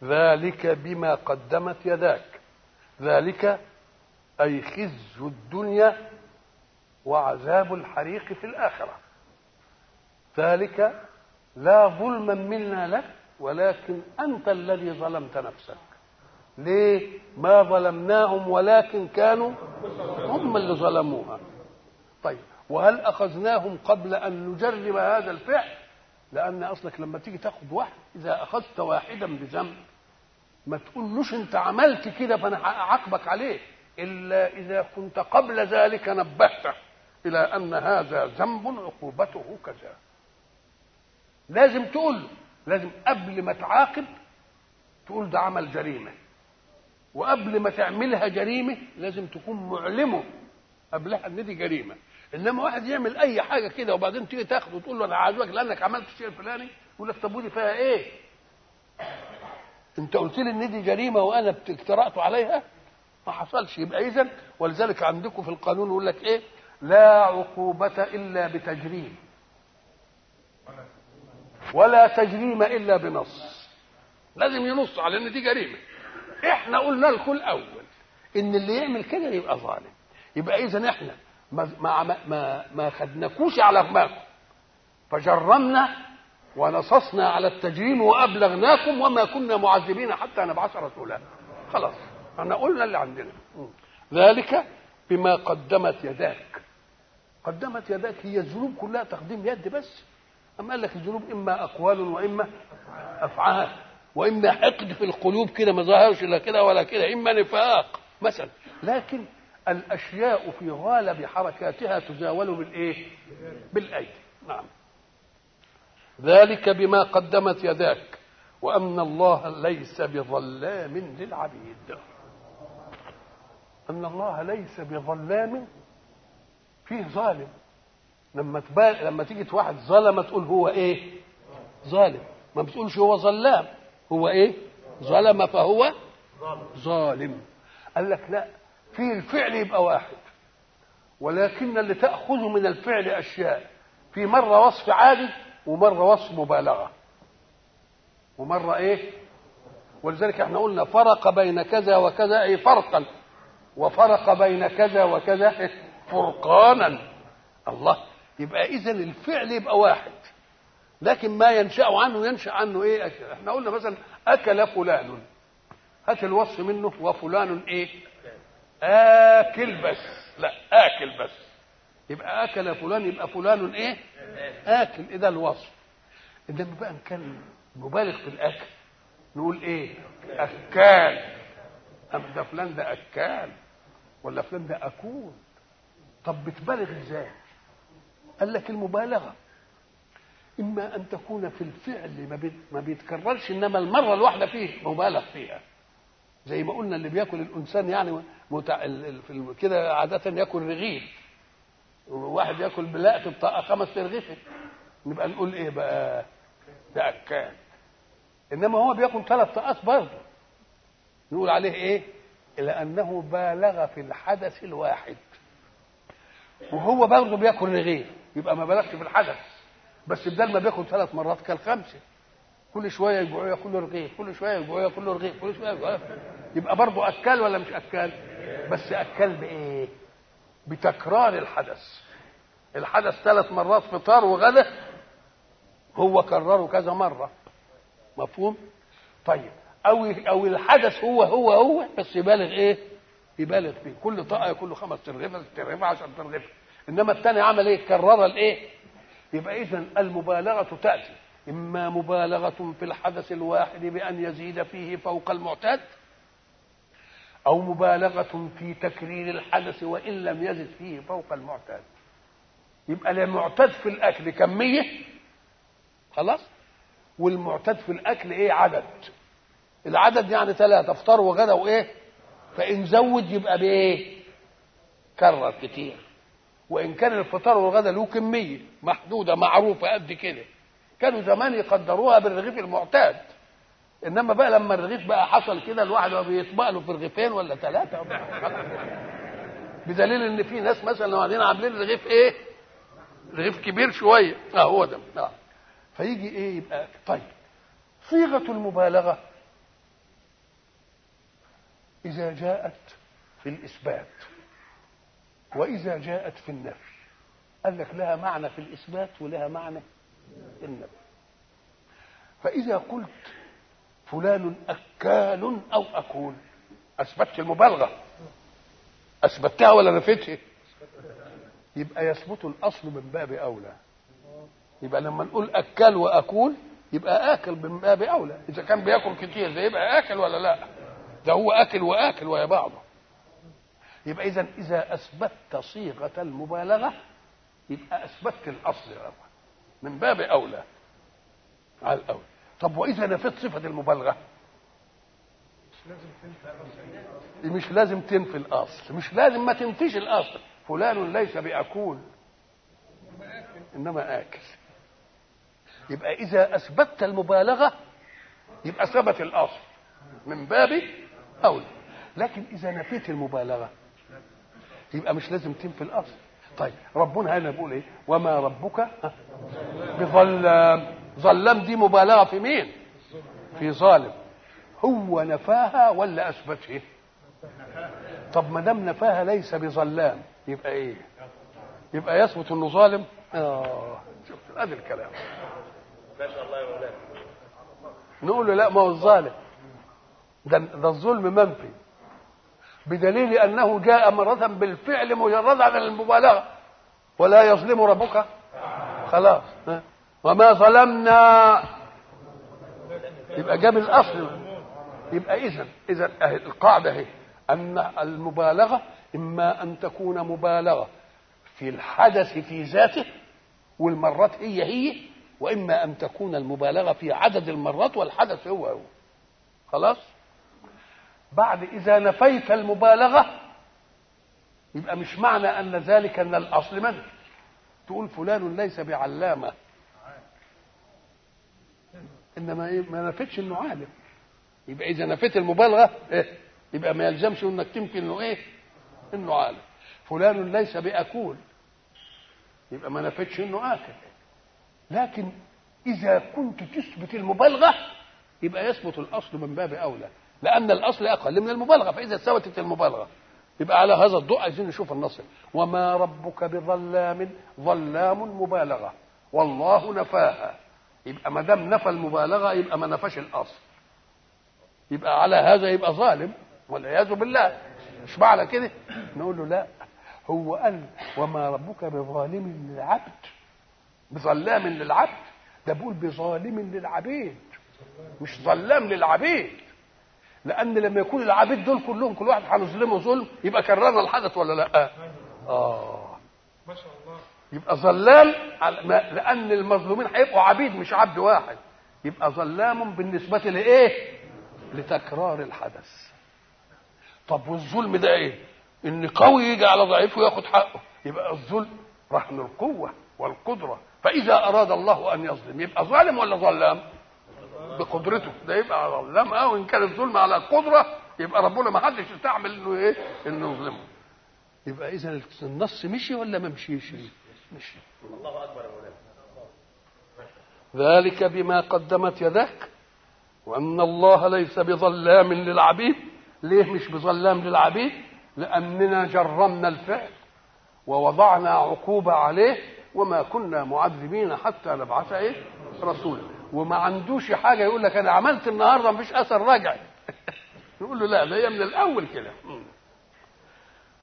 ذلك بما قدمت يداك ذلك أي خزي الدنيا وعذاب الحريق في الآخرة ذلك لا ظلما منا لك ولكن أنت الذي ظلمت نفسك ليه ما ظلمناهم ولكن كانوا هم اللي ظلموها طيب وهل أخذناهم قبل أن نجرب هذا الفعل لأن أصلك لما تيجي تاخد واحد إذا أخذت واحدا بذنب ما تقولوش أنت عملت كده فأنا أعاقبك عليه إلا إذا كنت قبل ذلك نبهته إلى أن هذا ذنب عقوبته كذا لازم تقول له لازم قبل ما تعاقب تقول ده عمل جريمة وقبل ما تعملها جريمة لازم تكون معلمه قبلها ان دي جريمة انما واحد يعمل اي حاجة كده وبعدين تيجي تاخده وتقول له انا عاجبك لانك عملت الشيء الفلاني يقول لك طب ودي فيها ايه؟ انت قلت لي ان دي جريمة وانا اقترأت عليها ما حصلش يبقى اذا ولذلك عندكم في القانون يقول لك ايه؟ لا عقوبة الا بتجريم ولا تجريم الا بنص لازم ينص على ان دي جريمه احنا قلنا لكم الاول ان اللي يعمل كده يبقى ظالم يبقى اذا احنا ما ما ما, ما خدناكوش على فماكم فجرمنا ونصصنا على التجريم وابلغناكم وما كنا معذبين حتى نبعث رسولا خلاص احنا قلنا اللي عندنا ذلك بما قدمت يداك قدمت يداك هي الذنوب كلها تقديم يد بس أما قال لك الذنوب إما أقوال وإما أفعال وإما حقد في القلوب كده ما ظهرش لا كده ولا كده إما نفاق مثلا لكن الأشياء في غالب حركاتها تزاول بالإيه؟ بالأيدي نعم ذلك بما قدمت يداك وأن الله ليس بظلام للعبيد أن الله ليس بظلام فيه ظالم لما تبال لما تيجي واحد ظلم تقول هو ايه ظالم ما بتقولش هو ظلام هو ايه ظلم فهو ظالم قال لك لا في الفعل يبقى واحد ولكن اللي تأخذ من الفعل أشياء في مرة وصف عادي ومرة وصف مبالغة ومرة إيه ولذلك احنا قلنا فرق بين كذا وكذا أي فرقا وفرق بين كذا وكذا فرقانا الله يبقى اذا الفعل يبقى واحد لكن ما ينشا عنه ينشا عنه ايه احنا قلنا مثلا اكل فلان هات الوصف منه وفلان ايه اكل بس لا اكل بس يبقى اكل فلان يبقى فلان ايه اكل اذا الوصف انما بقى ان كان مبالغ في الاكل نقول ايه اكال أم ده فلان ده اكال ولا فلان ده اكول طب بتبالغ ازاي قال لك المبالغه اما ان تكون في الفعل ما, بي... ما بيتكررش انما المره الواحده فيه مبالغ فيها زي ما قلنا اللي بياكل الانسان يعني متع... في كده عاده ياكل رغيف واحد ياكل بلاقه بطاقه خمس رغيف نبقى نقول ايه بقى ده اكال انما هو بياكل ثلاث طاقات برضه نقول عليه ايه لانه بالغ في الحدث الواحد وهو برضه بياكل رغيف يبقى ما بالغش في الحدث بس بدل ما بياكل ثلاث مرات كان خمسه كل شويه يجوعوا ياكل رغيف كل شويه يجوعوا ياكل رغيف كل شويه يجوعوا يبقى برضه اكال ولا مش اكال بس اكال بايه بتكرار الحدث الحدث ثلاث مرات فطار وغدا هو كرره كذا مره مفهوم طيب او او الحدث هو هو هو بس يبالغ ايه يبالغ فيه كل طاقه يكون له خمس ترغيفه ست ترغيفه 10 ترغيفه انما الثاني عمل ايه كرر الايه يبقى اذا المبالغه تاتي اما مبالغه في الحدث الواحد بان يزيد فيه فوق المعتاد او مبالغه في تكرير الحدث وان لم يزد فيه فوق المعتاد يبقى المعتاد في الاكل كميه خلاص والمعتاد في الاكل ايه عدد العدد يعني ثلاثه افطار وغدا وايه فان زود يبقى بايه كرر كتير وان كان الفطار والغدا له كميه محدوده معروفه قد كده كانوا زمان يقدروها بالرغيف المعتاد انما بقى لما الرغيف بقى حصل كده الواحد بيطبق له في رغيفين ولا ثلاثه بدليل ان في ناس مثلا قاعدين عاملين رغيف ايه رغيف كبير شويه اه هو ده آه. فيجي ايه يبقى طيب صيغه المبالغه إذا جاءت في الإثبات وإذا جاءت في النفي قال لك لها معنى في الإثبات ولها معنى في النفي فإذا قلت فلان أكال أو أكول أثبتت المبالغة أثبتها ولا نفيتها يبقى يثبت الأصل من باب أولى يبقى لما نقول أكل وأكول يبقى آكل من باب أولى إذا كان بياكل كتير ده يبقى آكل ولا لا ده هو آكل وآكل ويا بعضه يبقى إذا إذا أثبتت صيغة المبالغة يبقى أثبتت الأصل الأول من باب أولى على الأول طب وإذا نفيت صفة المبالغة مش لازم تنفي الأصل مش لازم ما تنفيش الأصل فلان ليس بأكول إنما آكل يبقى إذا أثبتت المبالغة يبقى ثبت الأصل من باب أولى لكن إذا نفيت المبالغة يبقى مش لازم تنفي الأصل طيب ربنا هنا بيقول إيه وما ربك بظلام ظلام دي مبالغة في مين في ظالم هو نفاها ولا أثبته طب ما دام نفاها ليس بظلام يبقى ايه يبقى يثبت انه ظالم اه شفت ادي الكلام ما شاء الله يا مولانا نقول له لا ما هو الظالم ده ده الظلم منفي بدليل انه جاء مرة بالفعل مجرد عن المبالغة ولا يظلم ربك خلاص ها؟ وما ظلمنا يبقى جاب الاصل يبقى اذا اذا القاعده اهي ان المبالغه اما ان تكون مبالغه في الحدث في ذاته والمرات هي هي واما ان تكون المبالغه في عدد المرات والحدث هو هو خلاص بعد اذا نفيت المبالغه يبقى مش معنى ان ذلك ان الاصل منه تقول فلان ليس بعلامه انما ايه ما نفتش انه عالم يبقى اذا نفيت المبالغه إيه؟ يبقى ما يلزمش انك تنفي انه ايه انه عالم فلان ليس باكول يبقى ما نفتش انه اكل لكن اذا كنت تثبت المبالغه يبقى يثبت الاصل من باب اولى لان الاصل اقل من المبالغه فاذا ثبتت المبالغه يبقى على هذا الضوء عايزين نشوف النص وما ربك بظلام ظلام مبالغه والله نفاها يبقى ما دام نفى المبالغه يبقى ما نفاش الاصل يبقى على هذا يبقى ظالم والعياذ بالله مش معنى كده نقول له لا هو قال وما ربك بظالم للعبد بظلام للعبد ده بيقول بظالم للعبيد مش ظلام للعبيد لان لما يكون العبيد دول كلهم كل واحد هنظلمه ظلم يبقى كررنا الحدث ولا لا اه ما شاء الله يبقى ظلام على- ما- لان المظلومين هيبقوا عبيد مش عبد واحد يبقى ظلام بالنسبه لايه لتكرار الحدث طب والظلم ده ايه ان قوي يجي على ضعيف وياخد حقه يبقى الظلم رهن القوه والقدره فاذا اراد الله ان يظلم يبقى ظالم ولا ظلام بقدرته ده يبقى ظلام او ان كان الظلم على قدره يبقى ربنا ما حدش يستعمل انه ايه انه يظلمه يبقى اذا النص مشي ولا ما مشيش مشي الله اكبر يا مولانا ذلك بما قدمت يدك وان الله ليس بظلام للعبيد ليه مش بظلام للعبيد لاننا جرمنا الفعل ووضعنا عقوبه عليه وما كنا معذبين حتى نبعث ايه رسولا وما عندوش حاجه يقول لك انا عملت النهارده مفيش اثر رجعي نقول له لا ده هي من الاول كده